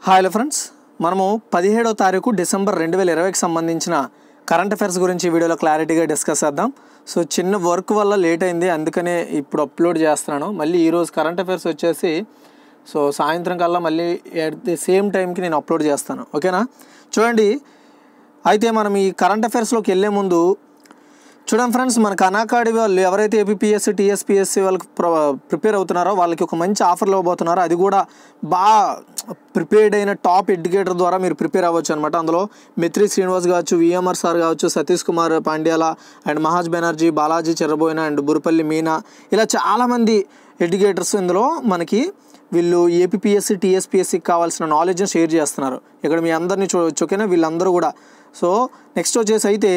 hi friends మనము పదిహేడో తారీఖు డిసెంబర్ రెండు వేల ఇరవైకి సంబంధించిన కరెంట్ అఫైర్స్ గురించి ఈ వీడియోలో క్లారిటీగా డిస్కస్ చేద్దాం సో చిన్న వర్క్ వల్ల లేట్ అయింది అందుకనే ఇప్పుడు అప్లోడ్ చేస్తున్నాను మళ్ళీ ఈరోజు కరెంట్ అఫైర్స్ వచ్చేసి సో సాయంత్రం కల్లా మళ్ళీ ఎట్ ది సేమ్ టైంకి నేను అప్లోడ్ చేస్తాను ఓకేనా చూడండి అయితే మనం ఈ కరెంట్ అఫైర్స్లోకి వెళ్ళే ముందు చూడండి ఫ్రెండ్స్ మనకు అనాకాడి వాళ్ళు ఎవరైతే ఏపీఎస్సి టీఎస్పీఎస్సి వాళ్ళకి ప్రిపేర్ అవుతున్నారో వాళ్ళకి ఒక మంచి ఆఫర్లు ఇవ్వబోతున్నారో అది కూడా బాగా ప్రిపేర్డ్ అయిన టాప్ ఎడ్యుకేటర్ ద్వారా మీరు ప్రిపేర్ అవ్వచ్చు అనమాట అందులో మిత్రి శ్రీనివాస్ కావచ్చు విఎంఆర్ సార్ కావచ్చు సతీష్ కుమార్ పాండ్యాల అండ్ మహాజ్ బెనర్జీ బాలాజీ చెర్రబోయిన అండ్ బురుపల్లి మీనా ఇలా చాలామంది ఎడ్యుకేటర్స్ ఇందులో మనకి వీళ్ళు ఏపీఎస్సి టీఎస్పీఎస్సికి కావాల్సిన నాలెడ్జ్ని షేర్ చేస్తున్నారు ఇక్కడ మీ అందరినీ చూడవచ్చు ఓకేనా వీళ్ళందరూ కూడా సో నెక్స్ట్ వచ్చేసి అయితే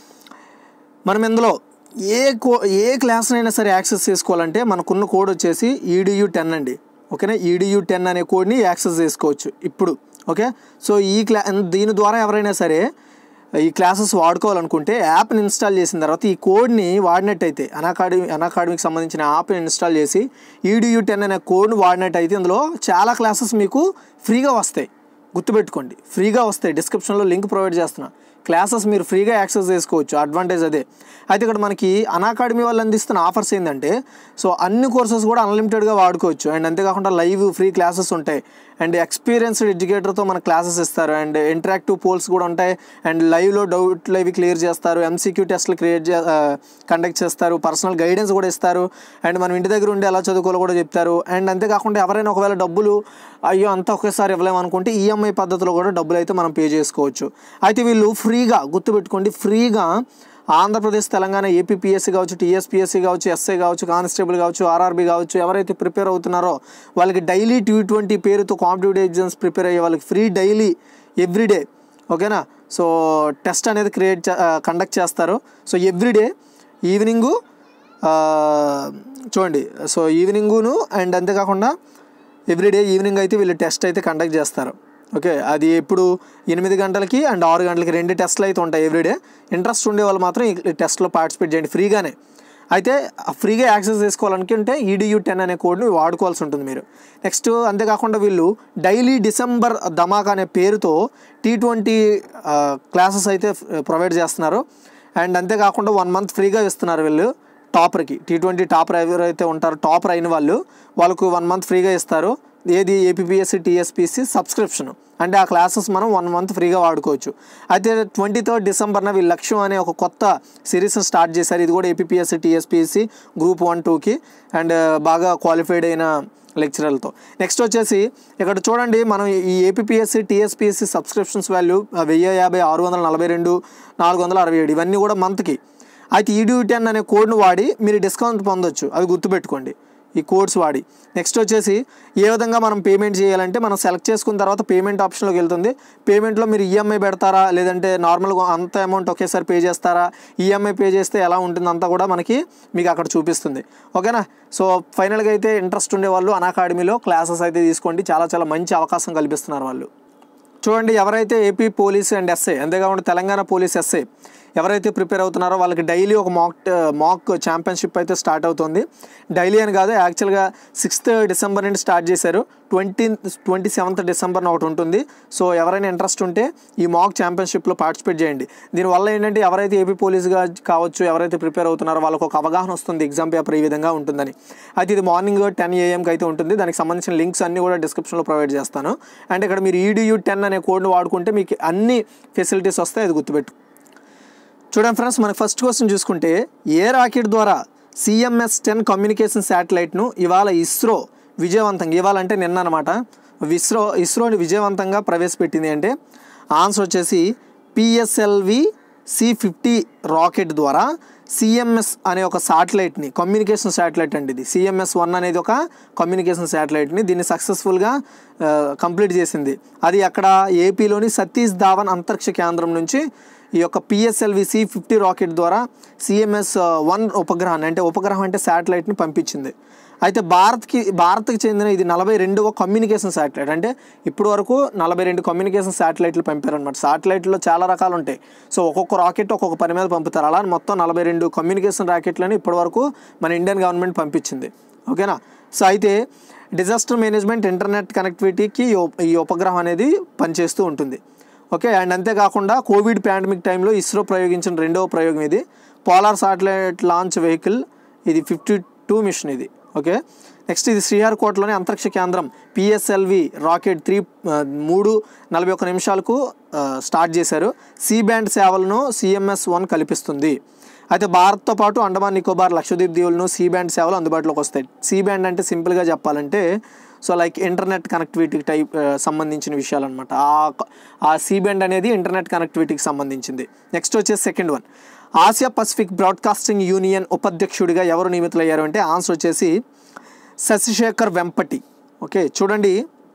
మనం ఇందులో ఏ కో ఏ క్లాస్నైనా సరే యాక్సెస్ చేసుకోవాలంటే మనకున్న కోడ్ వచ్చేసి ఈడియు టెన్ అండి ఓకేనా ఈడియు టెన్ అనే కోడ్ని యాక్సెస్ చేసుకోవచ్చు ఇప్పుడు ఓకే సో ఈ క్లా దీని ద్వారా ఎవరైనా సరే ఈ క్లాసెస్ వాడుకోవాలనుకుంటే యాప్ని ఇన్స్టాల్ చేసిన తర్వాత ఈ కోడ్ని వాడినట్టయితే అనాకాడమీ అనాకాడమీకి సంబంధించిన యాప్ని ఇన్స్టాల్ చేసి ఈడియు టెన్ అనే కోడ్ని వాడినట్టయితే ఇందులో చాలా క్లాసెస్ మీకు ఫ్రీగా వస్తాయి గుర్తుపెట్టుకోండి ఫ్రీగా వస్తాయి డిస్క్రిప్షన్లో లింక్ ప్రొవైడ్ చేస్తున్నా క్లాసెస్ మీరు ఫ్రీగా యాక్సెస్ చేసుకోవచ్చు అడ్వాంటేజ్ అదే అయితే ఇక్కడ మనకి అనాకాడమీ వాళ్ళు అందిస్తున్న ఆఫర్స్ ఏంటంటే సో అన్ని కోర్సెస్ కూడా అన్లిమిటెడ్గా వాడుకోవచ్చు అండ్ అంతేకాకుండా లైవ్ ఫ్రీ క్లాసెస్ ఉంటాయి అండ్ ఎక్స్పీరియన్స్డ్ ఎడ్యుకేటర్తో మన క్లాసెస్ ఇస్తారు అండ్ ఇంటరాక్టివ్ పోల్స్ కూడా ఉంటాయి అండ్ లైవ్లో డౌట్లు అవి క్లియర్ చేస్తారు ఎంసీక్యూ టెస్ట్లు క్రియేట్ చే కండక్ట్ చేస్తారు పర్సనల్ గైడెన్స్ కూడా ఇస్తారు అండ్ మనం ఇంటి దగ్గర ఉండి ఎలా చదువుకోవాలో కూడా చెప్తారు అండ్ అంతేకాకుండా ఎవరైనా ఒకవేళ డబ్బులు అయ్యో అంతా ఒకేసారి ఇవ్వలేమనుకుంటే ఈఎంఐ పద్ధతిలో కూడా డబ్బులు అయితే మనం పే చేసుకోవచ్చు అయితే వీళ్ళు ఫ్రీగా గుర్తుపెట్టుకోండి ఫ్రీగా ఆంధ్రప్రదేశ్ తెలంగాణ ఏపీఎస్సీ కావచ్చు టీఎస్పీఎస్సీ కావచ్చు ఎస్ఐ కావచ్చు కానిస్టేబుల్ కావచ్చు ఆర్ఆర్బీ కావచ్చు ఎవరైతే ప్రిపేర్ అవుతున్నారో వాళ్ళకి డైలీ టీ ట్వంటీ పేరుతో కాంపిటేటివ్ ఎగ్జామ్స్ ప్రిపేర్ అయ్యే వాళ్ళకి ఫ్రీ డైలీ ఎవ్రీడే ఓకేనా సో టెస్ట్ అనేది క్రియేట్ కండక్ట్ చేస్తారు సో ఎవ్రీడే ఈవినింగు చూడండి సో ఈవినింగును అండ్ అంతేకాకుండా ఎవ్రీడే ఈవినింగ్ అయితే వీళ్ళు టెస్ట్ అయితే కండక్ట్ చేస్తారు ఓకే అది ఎప్పుడు ఎనిమిది గంటలకి అండ్ ఆరు గంటలకి రెండు టెస్ట్లు అయితే ఉంటాయి ఎవ్రీడే ఇంట్రెస్ట్ ఉండే వాళ్ళు మాత్రం ఈ టెస్ట్లో పార్టిసిపేట్ చేయండి ఫ్రీగానే అయితే ఫ్రీగా యాక్సెస్ చేసుకోవాలనుకుంటే ఈడియూ టెన్ అనే కోడ్ని వాడుకోవాల్సి ఉంటుంది మీరు నెక్స్ట్ అంతేకాకుండా వీళ్ళు డైలీ డిసెంబర్ ధమాక్ అనే పేరుతో టీ ట్వంటీ క్లాసెస్ అయితే ప్రొవైడ్ చేస్తున్నారు అండ్ అంతేకాకుండా వన్ మంత్ ఫ్రీగా ఇస్తున్నారు వీళ్ళు టాపర్కి టీ ట్వంటీ టాపర్ ఎవరైతే ఉంటారో టాపర్ అయిన వాళ్ళు వాళ్ళకు వన్ మంత్ ఫ్రీగా ఇస్తారు ఏది ఏపీఎస్సి టీఎస్పీసీ సబ్స్క్రిప్షన్ అంటే ఆ క్లాసెస్ మనం వన్ మంత్ ఫ్రీగా వాడుకోవచ్చు అయితే ట్వంటీ థర్డ్ డిసెంబర్న వీళ్ళు లక్ష్యం అనే ఒక కొత్త సిరీస్ని స్టార్ట్ చేశారు ఇది కూడా ఏపీఎస్సి టీఎస్పీసీ గ్రూప్ వన్ టూకి అండ్ బాగా క్వాలిఫైడ్ అయిన లెక్చరర్లతో నెక్స్ట్ వచ్చేసి ఇక్కడ చూడండి మనం ఈ ఏపీఎస్సి టీఎస్పీఎస్సి సబ్స్క్రిప్షన్స్ వాల్యూ వెయ్యి యాభై ఆరు వందల నలభై రెండు నాలుగు వందల అరవై ఏడు ఇవన్నీ కూడా మంత్కి అయితే ఈడీ టెన్ అనే కోడ్ను వాడి మీరు డిస్కౌంట్ పొందొచ్చు అవి గుర్తుపెట్టుకోండి ఈ కోడ్స్ వాడి నెక్స్ట్ వచ్చేసి ఏ విధంగా మనం పేమెంట్ చేయాలంటే మనం సెలెక్ట్ చేసుకున్న తర్వాత పేమెంట్ ఆప్షన్లోకి వెళ్తుంది పేమెంట్లో మీరు ఈఎంఐ పెడతారా లేదంటే నార్మల్గా అంత అమౌంట్ ఒకేసారి పే చేస్తారా ఈఎంఐ పే చేస్తే ఎలా ఉంటుంది అంతా కూడా మనకి మీకు అక్కడ చూపిస్తుంది ఓకేనా సో ఫైనల్గా అయితే ఇంట్రెస్ట్ ఉండే వాళ్ళు అకాడమీలో క్లాసెస్ అయితే తీసుకోండి చాలా చాలా మంచి అవకాశం కల్పిస్తున్నారు వాళ్ళు చూడండి ఎవరైతే ఏపీ పోలీస్ అండ్ ఎస్ఐ అంతేకాకుండా తెలంగాణ పోలీస్ ఎస్ఐ ఎవరైతే ప్రిపేర్ అవుతున్నారో వాళ్ళకి డైలీ ఒక మాక్ మాక్ ఛాంపియన్షిప్ అయితే స్టార్ట్ అవుతుంది డైలీ అని కాదు యాక్చువల్గా సిక్స్త్ డిసెంబర్ నుండి స్టార్ట్ చేశారు ట్వంటీ ట్వంటీ సెవెంత్ డిసెంబర్ ఒకటి ఉంటుంది సో ఎవరైనా ఇంట్రెస్ట్ ఉంటే ఈ మాక్ ఛాంపియన్షిప్లో పార్టిసిపేట్ చేయండి దీనివల్ల ఏంటంటే ఎవరైతే ఏపీ పోలీస్గా కావచ్చు ఎవరైతే ప్రిపేర్ అవుతున్నారో వాళ్ళకి ఒక అవగాహన వస్తుంది ఎగ్జామ్ పేపర్ ఈ విధంగా ఉంటుందని అయితే ఇది మార్నింగ్ టెన్ ఏఎంకి అయితే ఉంటుంది దానికి సంబంధించిన లింక్స్ అన్నీ కూడా డిస్క్రిప్షన్లో ప్రొవైడ్ చేస్తాను అండ్ ఇక్కడ మీరు ఈడియూ టెన్ అనే కోడ్ని వాడుకుంటే మీకు అన్ని ఫెసిలిటీస్ వస్తాయి అది గుర్తుపెట్టు చూడండి ఫ్రెండ్స్ మనకి ఫస్ట్ క్వశ్చన్ చూసుకుంటే ఏ రాకెట్ ద్వారా సిఎంఎస్ టెన్ కమ్యూనికేషన్ శాటిలైట్ను ఇవాళ ఇస్రో విజయవంతంగా ఇవాళ అంటే నిన్న అనమాట ఇస్రో ఇస్రోని విజయవంతంగా ప్రవేశపెట్టింది అంటే ఆన్సర్ వచ్చేసి పిఎస్ఎల్వి సి ఫిఫ్టీ రాకెట్ ద్వారా సిఎంఎస్ అనే ఒక శాటిలైట్ని కమ్యూనికేషన్ శాటిలైట్ అండి ఇది సిఎంఎస్ వన్ అనేది ఒక కమ్యూనికేషన్ శాటిలైట్ని దీన్ని సక్సెస్ఫుల్గా కంప్లీట్ చేసింది అది అక్కడ ఏపీలోని సతీష్ ధావన్ అంతరిక్ష కేంద్రం నుంచి ఈ యొక్క పిఎస్ఎల్వి సి ఫిఫ్టీ రాకెట్ ద్వారా సిఎంఎస్ వన్ ఉపగ్రహాన్ని అంటే ఉపగ్రహం అంటే శాటిలైట్ని పంపించింది అయితే భారత్కి భారత్కి చెందిన ఇది నలభై రెండవ కమ్యూనికేషన్ శాటిలైట్ అంటే ఇప్పటి వరకు నలభై రెండు కమ్యూనికేషన్ శాటిలైట్లు పంపారనమాట శాటిలైట్లో చాలా రకాలు ఉంటాయి సో ఒక్కొక్క రాకెట్ ఒక్కొక్క పని మీద పంపుతారు అలా మొత్తం నలభై రెండు కమ్యూనికేషన్ రాకెట్లను ఇప్పటి వరకు మన ఇండియన్ గవర్నమెంట్ పంపించింది ఓకేనా సో అయితే డిజాస్టర్ మేనేజ్మెంట్ ఇంటర్నెట్ కనెక్టివిటీకి ఈ ఉప్- ఈ ఉపగ్రహం అనేది పనిచేస్తూ ఉంటుంది ఓకే అండ్ అంతేకాకుండా కోవిడ్ పాండమిక్ టైంలో ఇస్రో ప్రయోగించిన రెండవ ప్రయోగం ఇది పోలార్ సాటిలైట్ లాంచ్ వెహికల్ ఇది ఫిఫ్టీ టూ మిషన్ ఇది ఓకే నెక్స్ట్ ఇది శ్రీహరికోటలోని అంతరిక్ష కేంద్రం పిఎస్ఎల్వి రాకెట్ త్రీ ఆ, మూడు నలభై ఒక్క నిమిషాలకు ఆ, స్టార్ట్ చేశారు సి బ్యాండ్ సేవలను సిఎంఎస్ వన్ కల్పిస్తుంది అయితే భారత్తో పాటు అండమాన్ నికోబార్ లక్షద్వీప్ దీవులను సి బ్యాండ్ సేవలు అందుబాటులోకి వస్తాయి సి బ్యాండ్ అంటే సింపుల్గా చెప్పాలంటే so like internet connectivity type ఆ, సంబంధించిన విషయాలు అనమాట ఆ సి బ్యాండ్ అనేది ఇంటర్నెట్ కనెక్టివిటీకి సంబంధించింది నెక్స్ట్ వచ్చేసి second one Asia Pacific broadcasting union ఉపాధ్యక్షుడిగా ఎవరు నియమితులయ్యారు అంటే ఆన్సర్ వచ్చేసి శశిశేఖర్ వెంపటి ఓకే చూడండి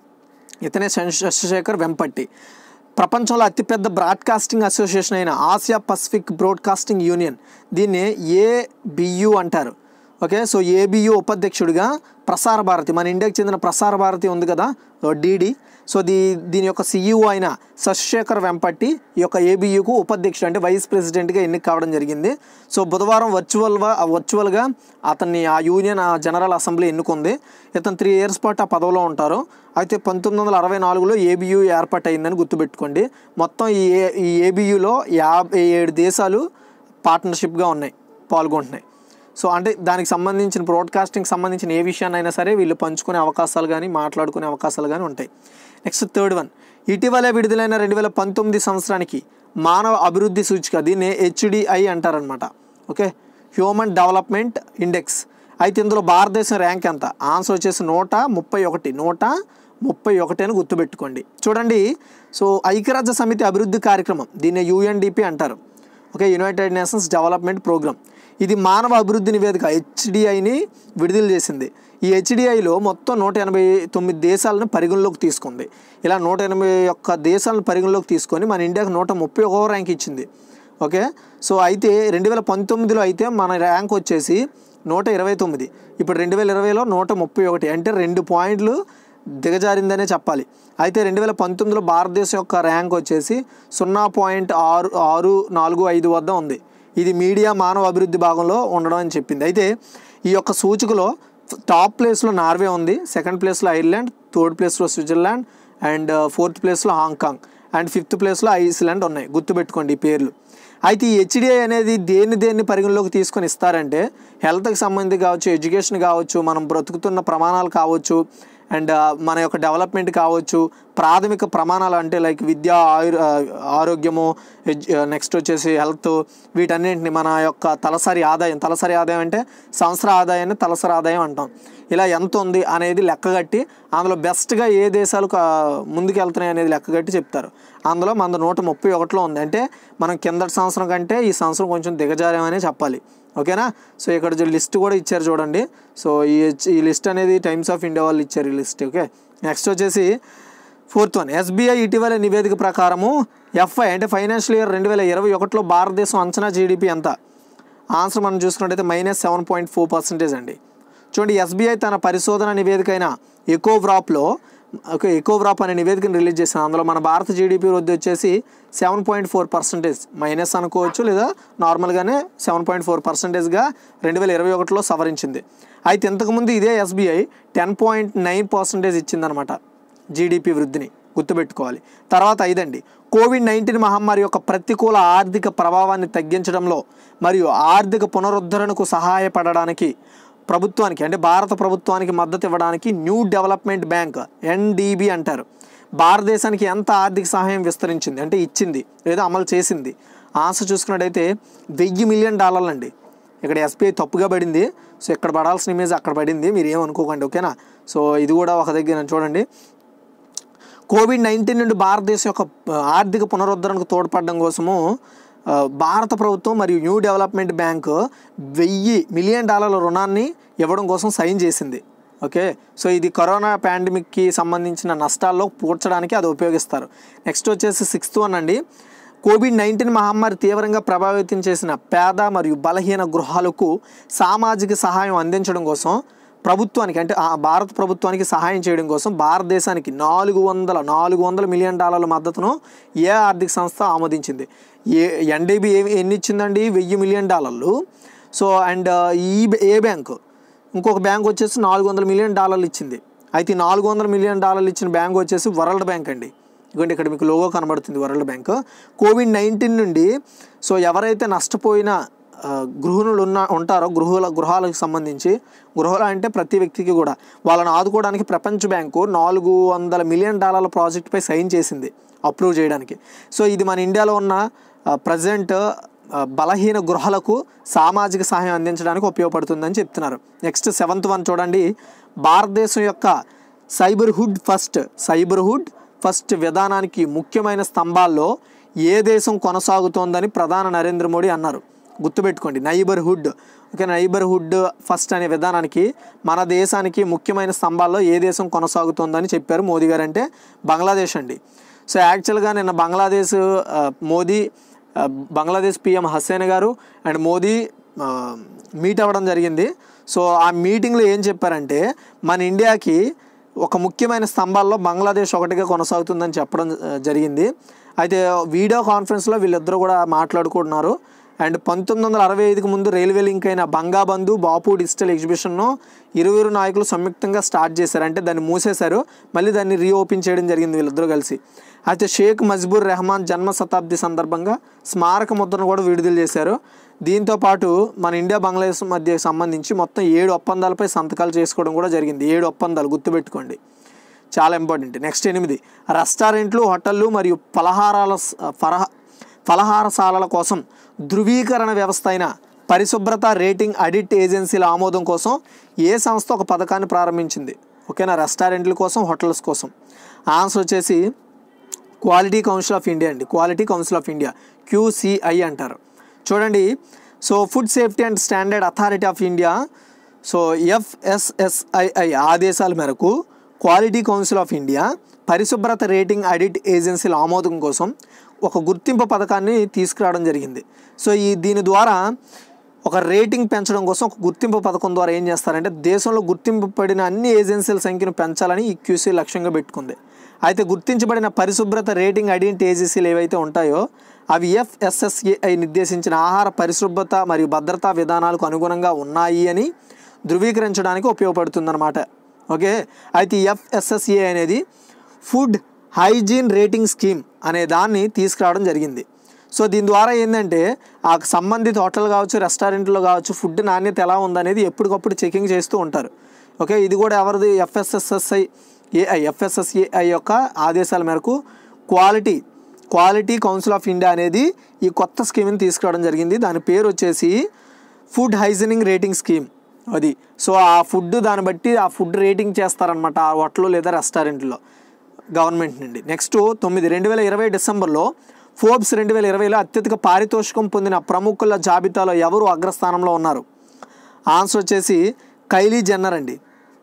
ఇతనే శశి- శశిశేఖర్ వెంపట్టి ప్రపంచంలో అతిపెద్ద బ్రాడ్కాస్టింగ్ అసోసియేషన్ అయిన ఆసియా పసిఫిక్ బ్రాడ్కాస్టింగ్ యూనియన్ దీన్ని ఏబియు అంటారు ఓకే సో ఏబియు ఉపాధ్యక్షుడిగా ప్రసార భారతి మన ఇండియాకి చెందిన ప్రసార భారతి ఉంది కదా డిడి సో దీ దీని యొక్క సీఈఓ అయిన శశిశేఖర్ వెంపట్టి ఈ యొక్క ఏబియుకు ఉపాధ్యక్షుడు అంటే వైస్ ప్రెసిడెంట్గా ఎన్నిక కావడం జరిగింది సో బుధవారం వర్చువల్ వర్చువల్గా అతన్ని ఆ యూనియన్ ఆ జనరల్ అసెంబ్లీ ఎన్నుకుంది ఇతను త్రీ ఇయర్స్ పాటు ఆ పదవిలో ఉంటారు అయితే పంతొమ్మిది వందల అరవై నాలుగులో ఏబియు ఏర్పాటైందని గుర్తుపెట్టుకోండి మొత్తం ఈ ఏ ఈ ఏబియులో యాభై ఏడు దేశాలు పార్ట్నర్షిప్గా ఉన్నాయి పాల్గొంటున్నాయి సో అంటే దానికి సంబంధించిన బ్రాడ్కాస్టింగ్ సంబంధించిన ఏ విషయాన్నైనా సరే వీళ్ళు పంచుకునే అవకాశాలు కానీ మాట్లాడుకునే అవకాశాలు కానీ ఉంటాయి నెక్స్ట్ థర్డ్ వన్ ఇటీవలే విడుదలైన రెండు వేల పంతొమ్మిది సంవత్సరానికి మానవ అభివృద్ధి సూచిక దీన్ని హెచ్డిఐ అంటారనమాట ఓకే హ్యూమన్ డెవలప్మెంట్ ఇండెక్స్ అయితే ఇందులో భారతదేశం ర్యాంక్ ఎంత ఆన్సర్ వచ్చేసి నూట ముప్పై ఒకటి నూట ముప్పై ఒకటి అని గుర్తుపెట్టుకోండి చూడండి సో ఐక్యరాజ్య సమితి అభివృద్ధి కార్యక్రమం దీన్ని యుఎన్డిపి అంటారు okay united nations development programme ఇది మానవ అభివృద్ధి నివేదిక హెచ్డిఐని విడుదల చేసింది ఈ హెచ్డిఐలో మొత్తం నూట ఎనభై తొమ్మిది దేశాలను పరిగణలోకి తీసుకుంది ఇలా నూట ఎనభై ఒక్క దేశాలను పరిగణలోకి తీసుకొని మన ఇండియాకి నూట ముప్పై ఒకవ ర్యాంక్ ఇచ్చింది ఓకే సో అయితే రెండు వేల పంతొమ్మిదిలో అయితే మన ర్యాంక్ వచ్చేసి నూట ఇరవై తొమ్మిది ఇప్పుడు రెండు వేల ఇరవైలో నూట ముప్పై ఒకటి అంటే రెండు పాయింట్లు దిగజారిందనే చెప్పాలి అయితే రెండు వేల పంతొమ్మిదిలో భారతదేశం యొక్క ర్యాంక్ వచ్చేసి సున్నా పాయింట్ ఆరు ఆరు నాలుగు ఐదు వద్ద ఉంది ఇది మీడియా మానవ అభివృద్ధి భాగంలో ఉండడం అని చెప్పింది అయితే ఈ యొక్క సూచికలో టాప్ ప్లేస్లో నార్వే ఉంది సెకండ్ ప్లేస్లో ఐర్లాండ్ థర్డ్ ప్లేస్లో స్విట్జర్లాండ్ అండ్ ఫోర్త్ ప్లేస్లో హాంకాంగ్ అండ్ ఫిఫ్త్ ప్లేస్లో ఐస్లాండ్ ఉన్నాయి గుర్తుపెట్టుకోండి ఈ పేర్లు అయితే ఈ హెచ్డిఐ అనేది దేన్ని దేన్ని పరిగణలోకి తీసుకొని ఇస్తారంటే హెల్త్కి సంబంధించి కావచ్చు ఎడ్యుకేషన్ కావచ్చు మనం బ్రతుకుతున్న ప్రమాణాలు కావచ్చు అండ్ మన యొక్క డెవలప్మెంట్ కావచ్చు ప్రాథమిక ప్రమాణాలు అంటే లైక్ విద్య ఆయుర్ ఆ, ఆరోగ్యము నెక్స్ట్ వచ్చేసి హెల్త్ వీటన్నింటిని మన యొక్క తలసరి ఆదాయం తలసరి ఆదాయం అంటే సంవత్సర ఆదాయాన్ని తలసరి ఆదాయం అంటాం ఇలా ఎంత ఉంది అనేది లెక్కగట్టి అందులో బెస్ట్గా ఏ దేశాలు కా- ముందుకు వెళ్తున్నాయి అనేది లెక్కగట్టి చెప్తారు అందులో మన నూట ముప్పై ఒకటిలో ఉంది అంటే మనం కిందటి సంవత్సరం కంటే ఈ సంవత్సరం కొంచెం దిగజారామనే చెప్పాలి ఓకేనా సో ఇక్కడ లిస్ట్ కూడా ఇచ్చారు చూడండి సో ఈ ఈ లిస్ట్ అనేది టైమ్స్ ఆఫ్ ఇండియా వాళ్ళు ఇచ్చారు ఈ లిస్ట్ ఓకే నెక్స్ట్ వచ్చేసి ఫోర్త్ వన్ ఎస్బీఐ ఇటీవల నివేదిక ప్రకారము ఎఫ్ఐ అంటే ఫైనాన్షియల్ ఇయర్ రెండు వేల ఇరవై ఒకటిలో భారతదేశం అంచనా జీడిపి ఎంత ఆన్సర్ మనం చూసుకున్నట్టయితే minus seven point four percentage అండి చూడండి ఎస్బీఐ తన పరిశోధన నివేదిక అయిన ఎకోవ్రాప్లో ఒక ఎకోవ్రాప్ అనే నివేదికను రిలీజ్ చేసింది అందులో మన భారత జీడిపి వృద్ధి వచ్చేసి seven point four percentage minus అనుకోవచ్చు లేదా నార్మల్గానే సెవెన్ పాయింట్ ఫోర్ పర్సెంటేజ్గా రెండు వేల ఇరవై ఒకటిలో సవరించింది అయితే ఇంతకుముందు ఇదే SBI ten point nine percentage ఇచ్చిందనమాట జీడిపి వృద్ధిని గుర్తుపెట్టుకోవాలి తర్వాత ఐదండి కోవిడ్ నైన్టీన్ మహమ్మారి యొక్క ప్రతికూల ఆర్థిక ప్రభావాన్ని తగ్గించడంలో మరియు ఆర్థిక పునరుద్ధరణకు సహాయపడడానికి ప్రభుత్వానికి అంటే భారత ప్రభుత్వానికి మద్దతు ఇవ్వడానికి న్యూ డెవలప్మెంట్ బ్యాంక్ ఎన్డీబీ అంటారు భారతదేశానికి ఎంత ఆర్థిక సహాయం విస్తరించింది అంటే ఇచ్చింది లేదా అమలు చేసింది ఆన్సర్ చూసుకున్నట్టయితే వెయ్యి మిలియన్ డాలర్లు అండి ఇక్కడ ఎస్బీఐ తప్పుగా పడింది సో ఇక్కడ పడాల్సిన ఇమేజ్ అక్కడ పడింది మీరు ఏమనుకోకండి ఓకేనా సో ఇది కూడా ఒక దగ్గర చూడండి కోవిడ్ నైన్టీన్ నుండి భారతదేశం యొక్క ఆ, ఆర్థిక పునరుద్ధరణకు తోడ్పడడం కోసము ఆ, భారత ప్రభుత్వం మరియు న్యూ డెవలప్మెంట్ బ్యాంక్ వెయ్యి మిలియన్ డాలర్ల రుణాన్ని ఇవ్వడం కోసం సైన్ చేసింది ఓకే సో ఇది కరోనా పాండమిక్కి సంబంధించిన నష్టాల్లో పూడ్చడానికి అది ఉపయోగిస్తారు నెక్స్ట్ వచ్చేసి సిక్స్త్ వన్ అండి కోవిడ్ నైన్టీన్ మహమ్మారి తీవ్రంగా ప్రభావితం చేసిన పేద మరియు బలహీన గృహాలకు సామాజిక సహాయం అందించడం కోసం ప్రభుత్వానికి అంటే ఆ భారత ప్రభుత్వానికి సహాయం చేయడం కోసం భారతదేశానికి నాలుగు వందల నాలుగు వందల మిలియన్ డాలర్ల మద్దతును ఏ ఆర్థిక సంస్థ ఆమోదించింది ఏ ఎన్డీబీ ఏ ఎన్ని ఇచ్చిందండి వెయ్యి మిలియన్ డాలర్లు సో అండ్ ఈ ఏ బ్యాంకు ఇంకొక బ్యాంక్ వచ్చేసి నాలుగు వందల మిలియన్ డాలర్లు ఇచ్చింది అయితే ఈ నాలుగు వందల మిలియన్ డాలర్లు ఇచ్చిన బ్యాంక్ వచ్చేసి వరల్డ్ బ్యాంక్ అండి ఇదిగోండి ఇక్కడ మీకు లోగో కనబడుతుంది వరల్డ్ బ్యాంక్ కోవిడ్ నైన్టీన్ నుండి సో ఎవరైతే నష్టపోయిన ఆ, గృహిణులు ఉన్న ఉంటారో గృహాల గృహాలకు సంబంధించి గృహాలు అంటే ప్రతి వ్యక్తికి కూడా వాళ్ళని ఆదుకోవడానికి ప్రపంచ బ్యాంకు నాలుగు వందల మిలియన్ డాలర్ల ప్రాజెక్ట్పై సైన్ చేసింది అప్రూవ్ చేయడానికి సో ఇది మన ఇండియాలో ఉన్న ప్రజెంట్ బలహీన గృహాలకు సామాజిక సహాయం అందించడానికి ఉపయోగపడుతుందని చెప్తున్నారు నెక్స్ట్ సెవెంత్ వన్ చూడండి భారతదేశం యొక్క cyber hood first cyber hood first విధానానికి ముఖ్యమైన స్తంభాల్లో ఏ దేశం కొనసాగుతోందని ప్రధాని నరేంద్ర మోడీ అన్నారు గుర్తుపెట్టుకోండి నైబర్హుడ్ ఓకే నైబర్హుడ్ ఫస్ట్ అనే విధానానికి మన దేశానికి ముఖ్యమైన స్తంభాల్లో ఏ దేశం కొనసాగుతోందని చెప్పారు మోదీ గారు అంటే బంగ్లాదేశ్ అండి సో యాక్చువల్గా నిన్న బంగ్లాదేశ్ ఆ, మోదీ ఆ, బంగ్లాదేశ్ పిఎం హస్సేన్ గారు అండ్ మోదీ ఆ, మీట్ అవ్వడం జరిగింది సో ఆ మీటింగ్లో ఏం చెప్పారంటే మన ఇండియాకి ఒక ముఖ్యమైన స్తంభాల్లో బంగ్లాదేశ్ ఒకటిగా కొనసాగుతుందని చెప్పడం ఆ, జరిగింది అయితే వీడియో కాన్ఫరెన్స్లో వీళ్ళిద్దరూ కూడా మాట్లాడుకుంటున్నారు అండ్ పంతొమ్మిది వందల అరవై ఐదుకి ముందు రైల్వే లింక్ అయిన బంగాబంధు బాపు డిజిటల్ ఎగ్జిబిషన్ను ఇరువురు నాయకులు సంయుక్తంగా స్టార్ట్ చేశారు అంటే దాన్ని మూసేశారు మళ్ళీ దాన్ని రీఓపెన్ చేయడం జరిగింది వీళ్ళిద్దరూ కలిసి అయితే షేక్ మజ్బూర్ రెహమాన్ జన్మ శతాబ్ది సందర్భంగా స్మారక ముద్రను కూడా విడుదల చేశారు దీంతో పాటు మన ఇండియా బంగ్లాదేశ్ మధ్య సంబంధించి మొత్తం ఏడు ఒప్పందాలపై సంతకాలు చేసుకోవడం కూడా జరిగింది ఏడు ఒప్పందాలు గుర్తుపెట్టుకోండి చాలా ఇంపార్టెంట్ నెక్స్ట్ ఎనిమిది రెస్టారెంట్లు హోటళ్ళు మరియు ఫలహారాల స- ఫరహ ఫలహారశాలల కోసం ధృవీకరణ వ్యవస్థ అయిన పరిశుభ్రత రేటింగ్ ఆడిట్ ఏజెన్సీల ఆమోదం కోసం ఏ సంస్థ ఒక పథకాన్ని ప్రారంభించింది ఓకేనా రెస్టారెంట్ల కోసం హోటల్స్ కోసం ఆన్సర్ వచ్చేసి క్వాలిటీ కౌన్సిల్ ఆఫ్ ఇండియా అండి quality council of India QCI అంటారు చూడండి so food safety and standard authority of India so FSSII ఆదేశాల మేరకు క్వాలిటీ కౌన్సిల్ ఆఫ్ ఇండియా పరిశుభ్రత రేటింగ్ ఆడిట్ ఏజెన్సీల ఆమోదం కోసం ఒక గుర్తింపు పథకాన్ని తీసుకురావడం జరిగింది సో ఈ దీని ద్వారా ఒక రేటింగ్ పెంచడం కోసం ఒక గుర్తింపు పథకం ద్వారా ఏం చేస్తారంటే దేశంలో గుర్తింపు పడిన అన్ని ఏజెన్సీల సంఖ్యను పెంచాలని ఈ క్యూసీ లక్ష్యంగా పెట్టుకుంది అయితే గుర్తించబడిన పరిశుభ్రత రేటింగ్ ఐడెంటి ఏజెన్సీలు ఏవైతే ఉంటాయో అవి ఎఫ్ఎస్ఎస్ఏఐ నిర్దేశించిన ఆహార పరిశుభ్రత మరియు భద్రతా విధానాలకు అనుగుణంగా ఉన్నాయి అని ధృవీకరించడానికి ఉపయోగపడుతుందన్నమాట ఓకే అయితే ఎఫ్ఎస్ఎస్ఏ అనేది ఫుడ్ హైజీన్ రేటింగ్ స్కీమ్ అనే దాన్ని తీసుకురావడం జరిగింది సో దీని ద్వారా ఏంటంటే ఆ సంబంధిత హోటల్ కావచ్చు రెస్టారెంట్లో కావచ్చు ఫుడ్ నాణ్యత ఎలా ఉందనేది ఎప్పటికప్పుడు చెకింగ్ చేస్తూ ఉంటారు ఓకే ఇది కూడా ఎవరిది ఎఫ్ఎస్ఎస్ఎస్ఐ ఏఐ ఎఫ్ఎస్ఎస్ఏఐ యొక్క ఆదేశాల మేరకు quality quality council of India అనేది ఈ కొత్త స్కీమ్ని తీసుకురావడం జరిగింది దాని పేరు వచ్చేసి ఫుడ్ హైజీనింగ్ రేటింగ్ స్కీమ్ అది సో ఆ ఫుడ్ దాన్ని బట్టి ఆ ఫుడ్ రేటింగ్ చేస్తారనమాట ఆ హోటల్ లేదా రెస్టారెంట్లో గవర్నమెంట్ నుండి నెక్స్ట్ తొమ్మిది రెండు వేల ఇరవై డిసెంబర్లో ఫోర్బ్స్ రెండు వేల ఇరవైలో అత్యధిక పారితోషికం పొందిన ప్రముఖుల జాబితాలో ఎవరు అగ్రస్థానంలో ఉన్నారు ఆన్సర్ వచ్చేసి కైలీ జన్నర్ అండి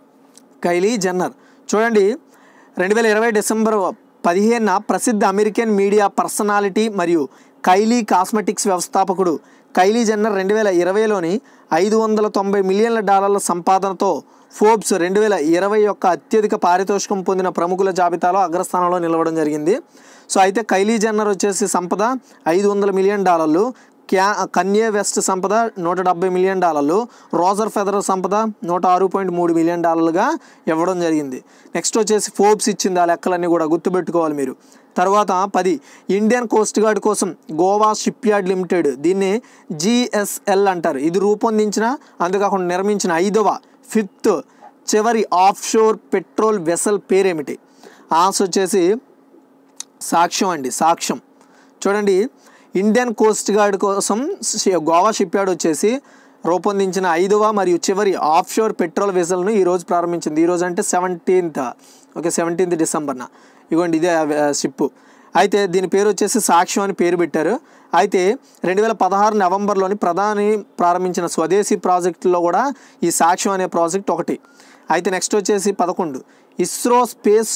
కైలీ జన్నర్ చూడండి రెండు వేల ఇరవై డిసెంబర్ పదిహేనున ప్రసిద్ధ అమెరికన్ మీడియా పర్సనాలిటీ మరియు కైలీ కాస్మెటిక్స్ వ్యవస్థాపకుడు కైలీ జన్నర్ రెండు వేల ఇరవైలోని ఐదు వందల తొంభై మిలియన్ల డాలర్ల సంపాదనతో ఫోర్బ్స్ రెండు వేల ఇరవై యొక్క అత్యధిక పారితోషికం పొందిన ప్రముఖుల జాబితాలో అగ్రస్థానంలో నిలవడం జరిగింది సో అయితే కైలీ జన్నర్ వచ్చేసి సంపద ఐదు వందల మిలియన్ డాలర్లు క్యా కన్యే వెస్ట్ సంపద నూట డెబ్బై మిలియన్ డాలర్లు రోజర్ ఫెదరల్ సంపద నూట ఆరు పాయింట్ మూడు మిలియన్ డాలర్లుగా ఇవ్వడం జరిగింది నెక్స్ట్ వచ్చేసి ఫోర్బ్స్ ఇచ్చింది ఆ లెక్కలన్నీ కూడా గుర్తుపెట్టుకోవాలి మీరు తర్వాత పది ఇండియన్ కోస్ట్ గార్డ్ కోసం గోవా షిప్ యార్డ్ లిమిటెడ్ దీన్ని జిఎస్ఎల్ అంటారు ఇది రూపొందించిన అంతేకాకుండా నిర్మించిన ఐదవ ఫిఫ్త్ చివరి ఆఫ్ షోర్ పెట్రోల్ వెసల్ పేరేమిటి ఆన్సర్ వచ్చేసి సాక్ష్యం అండి సాక్ష్యం చూడండి ఇండియన్ కోస్ట్ గార్డ్ కోసం షి- గోవా షిప్ యార్డ్ వచ్చేసి రూపొందించిన ఐదవ మరియు చివరి ఆఫ్ షోర్ పెట్రోల్ వెసల్ను ఈరోజు ప్రారంభించింది ఈరోజు అంటే సెవెంటీన్త్ ఓకే సెవెంటీన్త్ డిసెంబర్న ఇగోండి ఇదే షిప్ అయితే దీని పేరు వచ్చేసి సాక్ష్యం అని పేరు పెట్టారు అయితే రెండు వేల పదహారు నవంబర్లోని ప్రధాని ప్రారంభించిన స్వదేశీ ప్రాజెక్టులో కూడా ఈ సాక్ష్యం అనే ప్రాజెక్ట్ ఒకటి అయితే నెక్స్ట్ వచ్చేసి పదకొండు ఇస్రో స్పేస్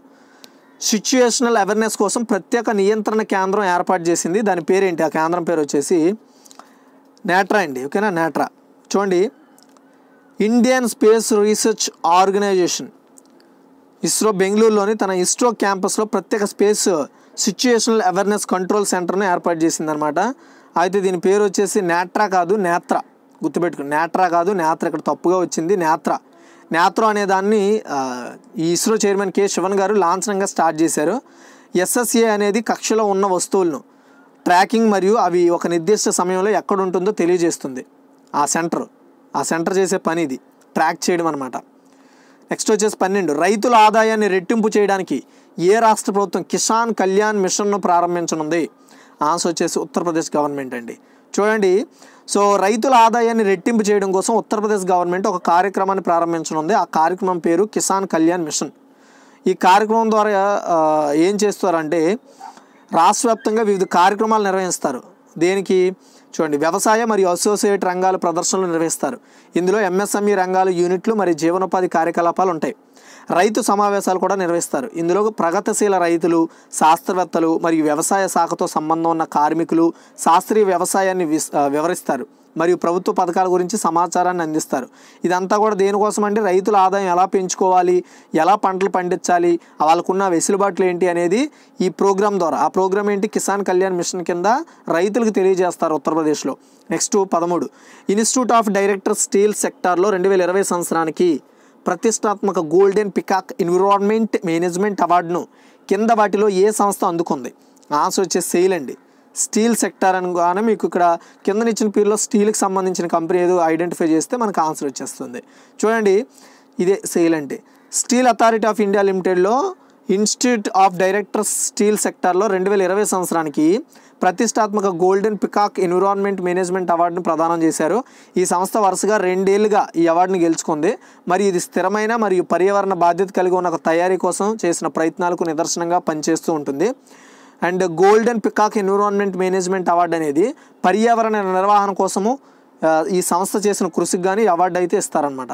సిచ్యుయేషనల్ అవేర్నెస్ కోసం ప్రత్యేక నియంత్రణ కేంద్రం ఏర్పాటు చేసింది దాని పేరేంటి ఆ కేంద్రం పేరు వచ్చేసి నేట్రా అండి ఓకేనా నేట్రా చూడండి Indian space research organisation ISRO బెంగళూరులోని తన ఇస్రో క్యాంపస్లో ప్రత్యేక స్పేస్ సిచ్యుయేషనల్ అవేర్నెస్ కంట్రోల్ సెంటర్ను ఏర్పాటు చేసిందనమాట అయితే దీని పేరు వచ్చేసి నేట్రా కాదు నేత్ర గుర్తుపెట్టుకుని నేట్రా కాదు నేత్ర ఇక్కడ తప్పుగా వచ్చింది నేత్ర నేత్రో అనే దాన్ని ఆ, ఈ ఇస్రో చైర్మన్ కె శివన్ గారు లాంఛనంగా స్టార్ట్ చేశారు ఎస్ఎస్ఏ అనేది కక్షలో ఉన్న వస్తువులను ట్రాకింగ్ మరియు అవి ఒక నిర్దిష్ట సమయంలో ఎక్కడ ఉంటుందో తెలియజేస్తుంది ఆ సెంటర్ ఆ సెంటర్ చేసే పని ఇది ట్రాక్ చేయడం అనమాట నెక్స్ట్ వచ్చేసి పన్నెండు రైతుల ఆదాయాన్ని రెట్టింపు చేయడానికి ఏ రాష్ట్ర ప్రభుత్వం కిసాన్ కళ్యాణ్ మిషన్ను ప్రారంభించనుంది ఆన్సర్ వచ్చేసి ఉత్తరప్రదేశ్ గవర్నమెంట్ అండి చూడండి సో రైతుల ఆదాయాన్ని రెట్టింపు చేయడం కోసం ఉత్తరప్రదేశ్ గవర్నమెంట్ ఒక కార్యక్రమాన్ని ప్రారంభించనుంది ఆ కార్యక్రమం పేరు కిసాన్ కళ్యాణ్ మిషన్ ఈ కార్యక్రమం ద్వారా ఆ, ఏం చేస్తారంటే రాష్ట్ర వ్యాప్తంగా వివిధ కార్యక్రమాలు నిర్వహిస్తారు దేనికి చూడండి వ్యవసాయ మరియు అసోసియేట్ రంగాల ప్రదర్శనలు నిర్వహిస్తారు ఇందులో ఎంఎస్ఎంఈ రంగాల యూనిట్లు మరియు జీవనోపాధి కార్యకలాపాలు ఉంటాయి రైతు సమావేశాలు కూడా నిర్వహిస్తారు ఇందులో ప్రగతిశీల రైతులు శాస్త్రవేత్తలు మరియు వ్యవసాయ శాఖతో సంబంధం ఉన్న కార్మికులు శాస్త్రీయ వ్యవసాయాన్ని విస్- ఆ, వివరిస్తారు మరియు ప్రభుత్వ పథకాల గురించి సమాచారాన్ని అందిస్తారు ఇదంతా కూడా దేనికోసం అంటే రైతుల ఆదాయం ఎలా పెంచుకోవాలి ఎలా పంటలు పండించాలి వాళ్ళకున్న వెసులుబాట్లు ఏంటి అనేది ఈ ప్రోగ్రామ్ ద్వారా ఆ ప్రోగ్రామ్ ఏంటి కిసాన్ కళ్యాణ్ మిషన్ కింద రైతులకు తెలియజేస్తారు ఉత్తరప్రదేశ్లో నెక్స్ట్ పదమూడు ఇన్స్టిట్యూట్ ఆఫ్ డైరెక్టర్ స్టీల్ సెక్టార్లో రెండు వేల ఇరవై సంవత్సరానికి ప్రతిష్టాత్మక గోల్డెన్ పికాక్ ఎన్విరాన్మెంట్ మేనేజ్మెంట్ అవార్డును కింద వాటిలో ఏ సంస్థ అందుకుంది ఆన్సర్ వచ్చేసి సెయిల్ అండి స్టీల్ సెక్టార్ అనగానే మీకు ఇక్కడ కింద ఇచ్చిన పేరులో స్టీల్కి సంబంధించిన కంపెనీ ఏదో ఐడెంటిఫై చేస్తే మనకు ఆన్సర్ వచ్చేస్తుంది చూడండి ఇదే సెయిల్ అంటే స్టీల్ అథారిటీ ఆఫ్ ఇండియా లిమిటెడ్లో ఇన్స్టిట్యూట్ ఆఫ్ డైరెక్టర్స్ స్టీల్ సెక్టార్లో రెండు వేల ఇరవై సంవత్సరానికి ప్రతిష్టాత్మక గోల్డెన్ పికాక్ ఎన్విరాన్మెంట్ మేనేజ్మెంట్ అవార్డును ప్రదానం చేశారు ఈ సంస్థ వరుసగా రెండేళ్లుగా ఈ అవార్డుని గెలుచుకుంది మరి ఇది స్థిరమైన మరియు పర్యావరణ బాధ్యత కలిగి ఉన్న ఒక తయారీ కోసం చేసిన ప్రయత్నాలకు నిదర్శనంగా పనిచేస్తూ ఉంటుంది and golden peacock environment management award అనేది పర్యావరణ నిర్వహణ కోసము ఆ, ఈ సంస్థ చేసిన కృషికి కానీ ఈ అవార్డు అయితే ఇస్తారనమాట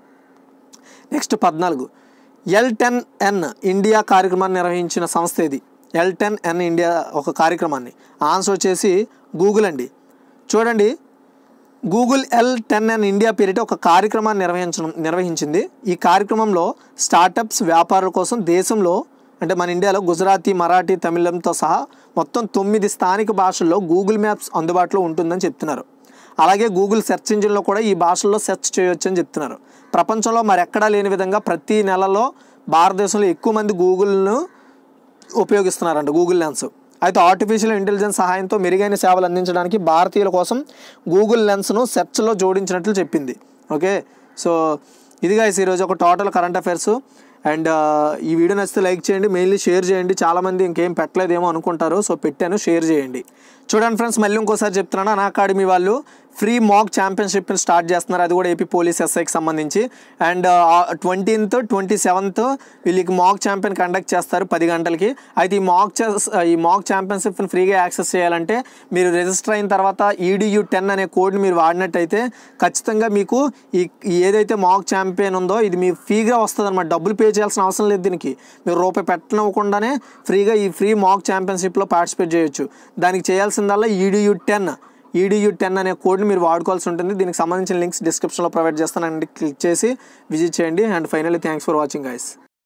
నెక్స్ట్ పద్నాలుగు ఎల్ టెన్ ఎన్ ఇండియా కార్యక్రమాన్ని నిర్వహించిన సంస్థ ఇది ఎల్ టెన్ ఎన్ ఇండియా ఒక కార్యక్రమాన్ని ఆన్సర్ వచ్చేసి గూగుల్ అండి చూడండి Google L ten N India పేరిట ఒక కార్యక్రమాన్ని నిర్వహించడం నిర్వహించింది ఈ కార్యక్రమంలో స్టార్టప్స్ వ్యాపారుల కోసం దేశంలో అంటే మన ఇండియాలో గుజరాతీ మరాఠీ తమిళంతో సహా మొత్తం తొమ్మిది స్థానిక భాషల్లో గూగుల్ మ్యాప్స్ అందుబాటులో ఉంటుందని చెప్తున్నారు అలాగే గూగుల్ సెర్చ్ ఇంజిన్లో కూడా ఈ భాషల్లో సెర్చ్ చేయొచ్చు అని చెప్తున్నారు ప్రపంచంలో మరెక్కడా లేని విధంగా ప్రతి నెలలో భారతదేశంలో ఎక్కువ మంది గూగుల్ను ఉపయోగిస్తున్నారంట గూగుల్ లెన్స్ అయితే ఆర్టిఫిషియల్ ఇంటెలిజెన్స్ సహాయంతో మెరుగైన సేవలు అందించడానికి భారతీయుల కోసం గూగుల్ లెన్స్ను సెర్చ్లో జోడించినట్లు చెప్పింది ఓకే సో ఇదిగా ఈరోజు ఒక టోటల్ కరెంట్ అఫైర్స్ అండ్ ఈ వీడియో నచ్చితే లైక్ చేయండి మెయిన్లీ షేర్ చేయండి చాలామంది ఇంకేం పెట్టలేదేమో అనుకుంటారు సో పెట్టాను షేర్ చేయండి చూడండి ఫ్రెండ్స్ మళ్ళీ ఇంకోసారి చెప్తున్నాను అన్ అకాడమీ వాళ్ళు ఫ్రీ మాక్ ఛాంపియన్షిప్ని స్టార్ట్ చేస్తున్నారు అది కూడా ఏపీ పోలీస్ ఎస్ఐకి సంబంధించి అండ్ ట్వంటీన్త్ ట్వంటీ సెవెంత్ వీళ్ళకి మాక్ ఛాంపియన్ కండక్ట్ చేస్తారు పది గంటలకి అయితే ఈ మాక్ ఈ మాక్ ఛాంపియన్షిప్ని ఫ్రీగా యాక్సెస్ చేయాలంటే మీరు రిజిస్టర్ అయిన తర్వాత ఈడియు టెన్ అనే కోడ్ని మీరు వాడినట్టయితే ఖచ్చితంగా మీకు ఈ ఈ ఏదైతే మాక్ ఛాంపియన్ ఉందో ఇది మీ ఫ్రీగా వస్తుంది అనమాట డబ్బులు పే చేయాల్సిన అవసరం లేదు దీనికి మీరు రూపాయి పెట్టనివ్వకుండానే ఫ్రీగా ఈ ఫ్రీ మాక్ ఛాంపియన్షిప్లో పార్టిసిపేట్ చేయొచ్చు దానికి చేయాల్సిందల్లా ఈడియు టెన్ ఈడియు టెన్ అనే కోడ్ని మీరు వాడుకోవాల్సి ఉంటుంది దీనికి సంబంధించిన లింక్స్ డిస్క్రిప్షన్లో ప్రొవైడ్ చేస్తానండి క్లిక్ చేసి విజిట్ చేయండి and finally thanks for watching guys